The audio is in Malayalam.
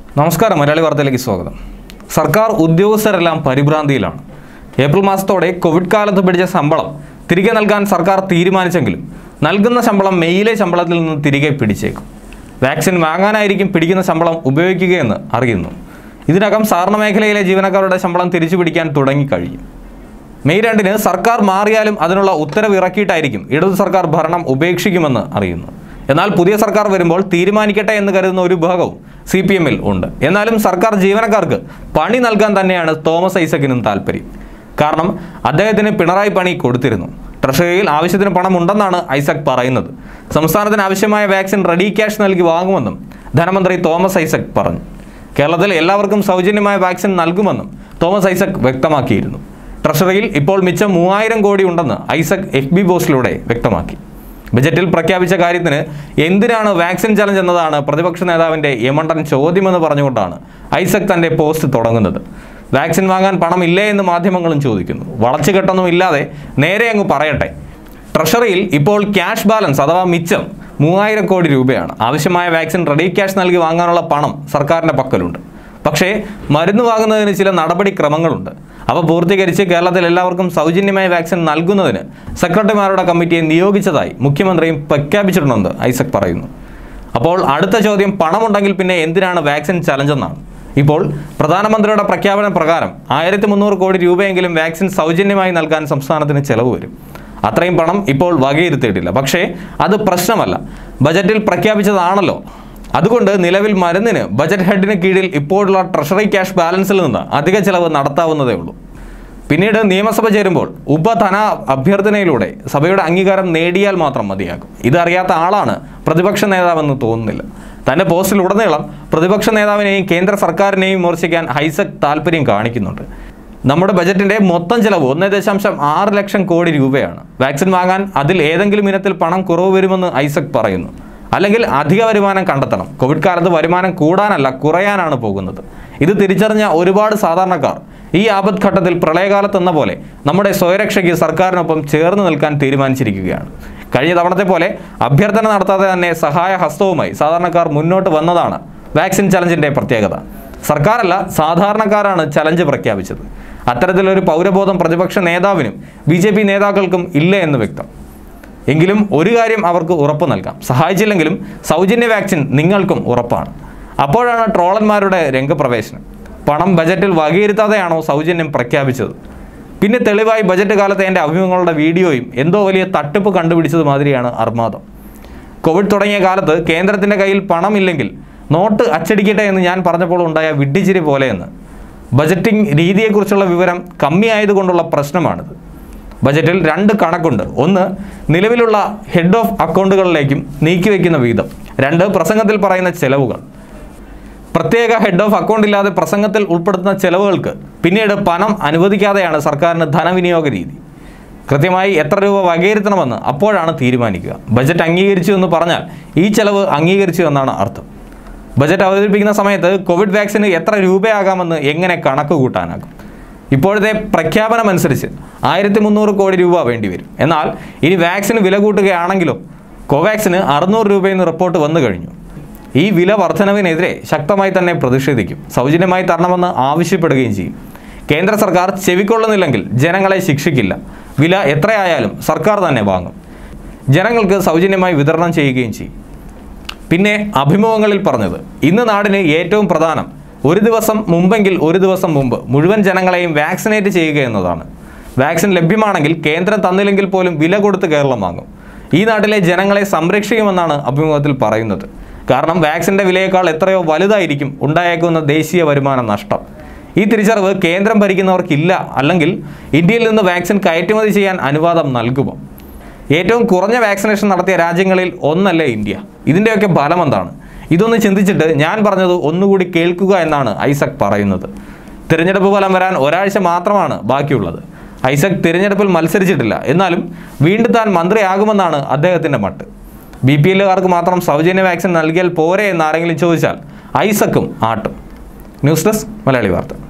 നമസ്കാരം മലയാളി വാർത്തയിലേക്ക് സ്വാഗതം സർക്കാർ ഉദ്യോഗസ്ഥരെല്ലാം പരിഭ്രാന്തിയിലാണ് ഏപ്രിൽ മാസത്തോടെ കോവിഡ് കാലത്ത് പിടിച്ച ശമ്പളം തിരികെ നൽകാൻ സർക്കാർ തീരുമാനിച്ചെങ്കിലും നൽകുന്ന ശമ്പളം മെയിലെ ശമ്പളത്തിൽ നിന്ന് തിരികെ പിടിച്ചേക്കും വാക്സിൻ വാങ്ങാനായിരിക്കും പിടിക്കുന്ന ശമ്പളം ഉപയോഗിക്കുകയെന്ന് അറിയുന്നു ഇതിനകം സാധാരണ മേഖലയിലെ ജീവനക്കാരുടെ ശമ്പളം തിരിച്ചു പിടിക്കാൻ തുടങ്ങിക്കഴിയും മെയ് രണ്ടിന് സർക്കാർ മാറിയാലും അതിനുള്ള ഉത്തരവ് ഇറക്കിയിട്ടായിരിക്കും ഇടതു സർക്കാർ ഭരണം ഉപേക്ഷിക്കുമെന്ന് അറിയുന്നു എന്നാൽ പുതിയ സർക്കാർ വരുമ്പോൾ തീരുമാനിക്കട്ടെ എന്ന് കരുതുന്ന ഒരു വിഭാഗവും സി പി എമ്മിൽ ഉണ്ട് എന്നാലും സർക്കാർ ജീവനക്കാർക്ക് പണി നൽകാൻ തന്നെയാണ് തോമസ് ഐസക്കിനും താല്പര്യം കാരണം അദ്ദേഹത്തിന് പിണറായി പണി കൊടുത്തിരുന്നു ട്രഷറിയിൽ ആവശ്യത്തിന് പണം ഉണ്ടെന്നാണ് ഐസക് പറയുന്നത് സംസ്ഥാനത്തിന് ആവശ്യമായ വാക്സിൻ റെഡി ക്യാഷ് നൽകി വാങ്ങുമെന്നും ധനമന്ത്രി തോമസ് ഐസക് പറഞ്ഞു കേരളത്തിൽ എല്ലാവർക്കും സൗജന്യമായ വാക്സിൻ നൽകുമെന്നും തോമസ് ഐസക് വ്യക്തമാക്കിയിരുന്നു ട്രഷറിയിൽ ഇപ്പോൾ മിച്ചം മൂവായിരം കോടി ഉണ്ടെന്ന് ഐസക് എഫ് ബി പോസ്റ്റിലൂടെ വ്യക്തമാക്കി ബജറ്റിൽ പ്രഖ്യാപിച്ച കാര്യത്തിന് എന്തിനാണ് വാക്സിൻ ചലഞ്ച് എന്നതാണ് പ്രതിപക്ഷ നേതാവിന്റെ യമണ്ടൻ ചോദ്യമെന്ന് പറഞ്ഞുകൊണ്ടാണ് ഐസക് തന്റെ പോസ്റ്റ് തുടങ്ങുന്നത് വാക്സിൻ വാങ്ങാൻ പണമില്ലേ എന്ന് മാധ്യമങ്ങളും ചോദിക്കുന്നു വളച്ചുകെട്ടൊന്നും ഇല്ലാതെ നേരെ അങ്ങ് പറയട്ടെ ട്രഷറിയിൽ ഇപ്പോൾ ക്യാഷ് ബാലൻസ് അഥവാ മിച്ചം മൂവായിരം കോടി രൂപയാണ് ആവശ്യമായ വാക്സിൻ റെഡി ക്യാഷ് നൽകി വാങ്ങാനുള്ള പണം സർക്കാരിൻ്റെ പക്കലുണ്ട് പക്ഷേ മരുന്ന് വാങ്ങുന്നതിന് ചില നടപടിക്രമങ്ങളുണ്ട് അവ പൂർത്തീകരിച്ച് കേരളത്തിൽ എല്ലാവർക്കും സൗജന്യമായ വാക്സിൻ നൽകുന്നതിന് സെക്രട്ടറിമാരുടെ കമ്മിറ്റിയെ നിയോഗിച്ചതായി മുഖ്യമന്ത്രിയും പ്രഖ്യാപിച്ചിട്ടുണ്ടെന്ന് ഐസക് പറയുന്നു അപ്പോൾ അടുത്ത ചോദ്യം പണമുണ്ടെങ്കിൽ പിന്നെ എന്തിനാണ് വാക്സിൻ ചലഞ്ച് എന്നാണ് ഇപ്പോൾ പ്രധാനമന്ത്രിയുടെ പ്രഖ്യാപന പ്രകാരം ആയിരത്തി മുന്നൂറ് കോടി രൂപയെങ്കിലും വാക്സിൻ സൗജന്യമായി നൽകാൻ സംസ്ഥാനത്തിന് ചെലവ് വരും അത്രയും പണം ഇപ്പോൾ വകയിരുത്തിയിട്ടില്ല പക്ഷേ അത് പ്രശ്നമല്ല ബജറ്റിൽ പ്രഖ്യാപിച്ചതാണല്ലോ അതുകൊണ്ട് നിലവിൽ മരുന്നിന് ബജറ്റ് ഹെഡിന് കീഴിൽ ഇപ്പോഴുള്ള ട്രഷറി ക്യാഷ് ബാലൻസിൽ നിന്ന് അധിക ചെലവ് നടത്താവുന്നതേ ഉള്ളൂ പിന്നീട് നിയമസഭ ചേരുമ്പോൾ ഉപധന അഭ്യർത്ഥനയിലൂടെ സഭയുടെ അംഗീകാരം നേടിയാൽ മാത്രം മതിയാകും ഇതറിയാത്ത ആളാണ് പ്രതിപക്ഷ നേതാവെന്ന് തോന്നുന്നില്ല തന്റെ പോസ്റ്റിലുടനീളം പ്രതിപക്ഷ നേതാവിനെയും കേന്ദ്ര സർക്കാരിനെയും വിമർശിക്കാൻ ഹൈസക് താല്പര്യം കാണിക്കുന്നുണ്ട് നമ്മുടെ ബജറ്റിന്റെ മൊത്തം ചെലവ് ഒന്ന് ദശാംശം ആറ് ലക്ഷം കോടി രൂപയാണ് വാക്സിൻ വാങ്ങാൻ അതിൽ ഏതെങ്കിലും ഇനത്തിൽ പണം കുറവ് വരുമെന്ന് ഐസക് പറയുന്നു അല്ലെങ്കിൽ അധിക വരുമാനം കണ്ടെത്തണം കോവിഡ് കാലത്ത് വരുമാനം കൂടാനല്ല കുറയാനാണ് പോകുന്നത് ഇത് തിരിച്ചറിഞ്ഞ ഒരുപാട് സാധാരണക്കാർ ഈ ആപത്ഘട്ടത്തിൽ പ്രളയകാലത്ത് എന്ന പോലെ നമ്മുടെ സ്വയരക്ഷയ്ക്ക് സർക്കാരിനൊപ്പം ചേർന്ന് നിൽക്കാൻ തീരുമാനിച്ചിരിക്കുകയാണ് കഴിഞ്ഞ തവണത്തെ പോലെ അഭ്യർത്ഥന നടത്താതെ തന്നെ സഹായ ഹസ്തവുമായി സാധാരണക്കാർ മുന്നോട്ട് വന്നതാണ് വാക്സിൻ ചലഞ്ചിന്റെ പ്രത്യേകത സർക്കാരല്ല സാധാരണക്കാരാണ് ചലഞ്ച് പ്രഖ്യാപിച്ചത് അത്തരത്തിലൊരു പൗരബോധം പ്രതിപക്ഷ നേതാവിനും ബി ജെ പി നേതാക്കൾക്കും ഇല്ല എന്ന് വ്യക്തം എങ്കിലും ഒരു കാര്യം അവർക്ക് ഉറപ്പ് നൽകാം സഹായിച്ചില്ലെങ്കിലും സൗജന്യ വാക്സിൻ നിങ്ങൾക്കും ഉറപ്പാണ് അപ്പോഴാണ് ട്രോളന്മാരുടെ രംഗപ്രവേശനം പണം ബജറ്റിൽ വകയിരുത്താതെയാണോ സൗജന്യം പ്രഖ്യാപിച്ചത് പിന്നെ തെളിവായി ബജറ്റ് കാലത്തെ എൻ്റെ അഭിമുഖങ്ങളുടെ വീഡിയോയും എന്തോ വലിയ തട്ടിപ്പ് കണ്ടുപിടിച്ചത് മാതിരിയാണ് അർമാദം കോവിഡ് തുടങ്ങിയ കാലത്ത് കേന്ദ്രത്തിൻ്റെ കയ്യിൽ പണമില്ലെങ്കിൽ നോട്ട് അച്ചടിക്കട്ടെ എന്ന് ഞാൻ പറഞ്ഞപ്പോൾ ഉണ്ടായ വിഡ്ഢിച്ചിരി പോലെയെന്ന് ബജറ്റിംഗ് രീതിയെക്കുറിച്ചുള്ള വിവരം കമ്മിയായതുകൊണ്ടുള്ള പ്രശ്നമാണിത് ബജറ്റിൽ രണ്ട് കണക്കുണ്ട് ഒന്ന് നിലവിലുള്ള ഹെഡ് ഓഫ് അക്കൗണ്ടുകളിലേക്കും നീക്കിവെക്കുന്ന വീതം രണ്ട് പ്രസംഗത്തിൽ പറയുന്ന ചെലവുകൾ പ്രത്യേക ഹെഡ് ഓഫ് അക്കൗണ്ട് ഇല്ലാതെ പ്രസംഗത്തിൽ ഉൾപ്പെടുത്തുന്ന ചെലവുകൾക്ക് പിന്നീട് പണം അനുവദിക്കാതെയാണ് സർക്കാരിന് ധനവിനിയോഗ രീതി കൃത്യമായി എത്ര രൂപ വകയിരുത്തണമെന്ന് അപ്പോഴാണ് തീരുമാനിക്കുക ബജറ്റ് അംഗീകരിച്ചു എന്ന് പറഞ്ഞാൽ ഈ ചെലവ് അംഗീകരിച്ചു എന്നാണ് അർത്ഥം ബജറ്റ് അവതരിപ്പിക്കുന്ന സമയത്ത് കോവിഡ് വാക്സിന് എത്ര രൂപയാകാമെന്ന് എങ്ങനെ കണക്ക് കൂട്ടാനാകും ഇപ്പോഴത്തെ പ്രഖ്യാപനം അനുസരിച്ച് ആയിരത്തി മുന്നൂറ് കോടി രൂപ വേണ്ടിവരും എന്നാൽ ഇനി വാക്സിന് വില കൂട്ടുകയാണെങ്കിലോ കോവാക്സിന് അറുന്നൂറ് രൂപയെന്ന് റിപ്പോർട്ട് വന്നു കഴിഞ്ഞു ഈ വില വർധനവിനെതിരെ ശക്തമായി തന്നെ പ്രതിഷേധിക്കും സൗജന്യമായി തരണമെന്ന് ആവശ്യപ്പെടുകയും ചെയ്യും കേന്ദ്ര സർക്കാർ ചെവിക്കൊള്ളുന്നില്ലെങ്കിൽ ജനങ്ങളെ ശിക്ഷിക്കില്ല വില എത്രയായാലും സർക്കാർ തന്നെ വാങ്ങും ജനങ്ങൾക്ക് സൗജന്യമായി വിതരണം ചെയ്യുകയും ചെയ്യും പിന്നെ അഭിമുഖങ്ങളിൽ പറഞ്ഞത് ഇന്ന് നാടിന് ഏറ്റവും പ്രധാനം ഒരു ദിവസം മുമ്പെങ്കിൽ ഒരു ദിവസം മുമ്പ് മുഴുവൻ ജനങ്ങളെയും വാക്സിനേറ്റ് ചെയ്യുക എന്നതാണ് വാക്സിൻ ലഭ്യമാണെങ്കിൽ കേന്ദ്രം തന്നില്ലെങ്കിൽ പോലും വില കൊടുത്ത് കേരളം വാങ്ങും ഈ നാട്ടിലെ ജനങ്ങളെ സംരക്ഷിക്കുമെന്നാണ് അഭിമുഖത്തിൽ പറയുന്നത് കാരണം വാക്സിൻ്റെ വിലയേക്കാൾ എത്രയോ വലുതായിരിക്കും ഉണ്ടായേക്കുന്ന ദേശീയ വരുമാന നഷ്ടം ഈ തിരിച്ചറിവ് കേന്ദ്രം ഭരിക്കുന്നവർക്കില്ല അല്ലെങ്കിൽ ഇന്ത്യയിൽ നിന്ന് വാക്സിൻ കയറ്റുമതി ചെയ്യാൻ അനുവാദം നൽകുമോ ഏറ്റവും കുറഞ്ഞ വാക്സിനേഷൻ നടത്തിയ രാജ്യങ്ങളിൽ ഒന്നല്ലേ ഇന്ത്യ ഇതിൻ്റെയൊക്കെ ഫലം എന്താണ് ഇതൊന്ന് ചിന്തിച്ചിട്ട് ഞാൻ പറഞ്ഞത് ഒന്നുകൂടി കേൾക്കുക എന്നാണ് ഐസക് പറയുന്നത് തിരഞ്ഞെടുപ്പ് ഫലം വരാൻ ഒരാഴ്ച മാത്രമാണ് ബാക്കിയുള്ളത് ഐസക് തിരഞ്ഞെടുപ്പിൽ മത്സരിച്ചിട്ടില്ല എന്നാലും വീണ്ടും താൻ മന്ത്രിയാകുമെന്നാണ് അദ്ദേഹത്തിൻ്റെ മട്ട് ബി പി എല്ലുകാർക്ക് മാത്രം സൗജന്യ വാക്സിൻ നൽകിയാൽ പോരെ എന്ന് ആരെങ്കിലും ചോദിച്ചാൽ ഐസക്കും ആട്ടും ന്യൂസ് ഡെസ്ക് മലയാളി വാർത്ത